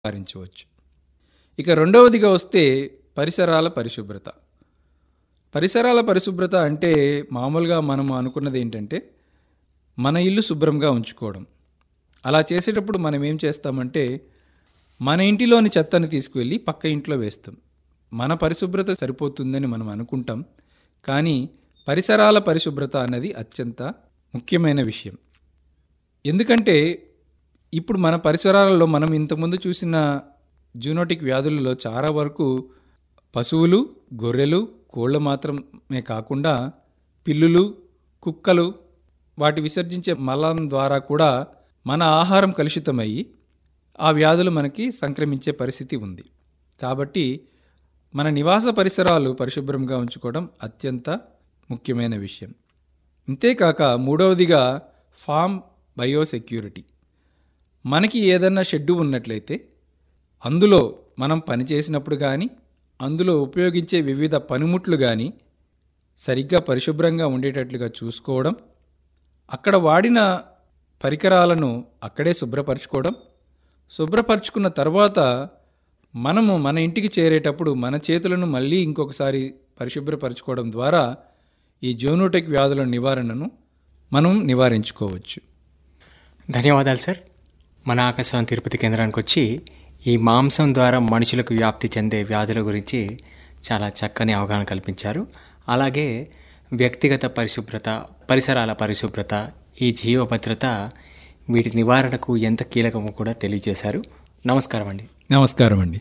నివారించవచ్చు ఇక రెండవదిగా వస్తే పరిసరాల పరిశుభ్రత పరిసరాల పరిశుభ్రత అంటే మామూలుగా మనం అనుకున్నది ఏంటంటే మన ఇల్లు శుభ్రంగా ఉంచుకోవడం అలా చేసేటప్పుడు మనం ఏం చేస్తామంటే మన ఇంటిలోని చెత్తని తీసుకువెళ్ళి పక్క ఇంట్లో వేస్తాం మన పరిశుభ్రత సరిపోతుందని మనం అనుకుంటాం కానీ పరిసరాల పరిశుభ్రత అన్నది అత్యంత ముఖ్యమైన విషయం ఎందుకంటే ఇప్పుడు మన పరిసరాలలో మనం ఇంతకుముందు చూసిన జూనోటిక్ వ్యాధులలో చాలా వరకు పశువులు గొర్రెలు కోళ్ళు మాత్రమే కాకుండా పిల్లులు కుక్కలు వాటి విసర్జించే మలం ద్వారా కూడా మన ఆహారం కలుషితమయ్యి ఆ వ్యాధులు మనకి సంక్రమించే పరిస్థితి ఉంది కాబట్టి మన నివాస పరిసరాలు పరిశుభ్రంగా ఉంచుకోవడం అత్యంత ముఖ్యమైన విషయం ఇంతేకాక మూడవదిగా ఫామ్ బయోసెక్యూరిటీ మనకి ఏదన్నా షెడ్డు ఉన్నట్లయితే అందులో మనం పని చేసినప్పుడు కానీ అందులో ఉపయోగించే వివిధ పనిముట్లు కానీ సరిగ్గా పరిశుభ్రంగా ఉండేటట్లుగా చూసుకోవడం అక్కడ వాడిన పరికరాలను అక్కడే శుభ్రపరచుకోవడం శుభ్రపరచుకున్న తర్వాత మనము మన ఇంటికి చేరేటప్పుడు మన చేతులను మళ్ళీ ఇంకొకసారి పరిశుభ్రపరచుకోవడం ద్వారా ఈ జోనోటెక్ వ్యాధుల నివారణను మనం నివారించుకోవచ్చు ధన్యవాదాలు సార్ మన ఆకాశవాణి తిరుపతి కేంద్రానికి వచ్చి ఈ మాంసం ద్వారా మనుషులకు వ్యాప్తి చెందే వ్యాధుల గురించి చాలా చక్కని అవగాహన కల్పించారు అలాగే వ్యక్తిగత పరిశుభ్రత పరిసరాల పరిశుభ్రత ఈ జీవ భద్రత వీటి నివారణకు ఎంత కీలకమో కూడా తెలియజేశారు నమస్కారం అండి నమస్కారం అండి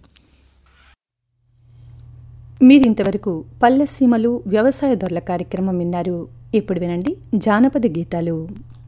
మీరింతవరకు పల్లెసీమలు వ్యవసాయ దొరల కార్యక్రమం విన్నారు ఇప్పుడు వినండి జానపద గీతాలు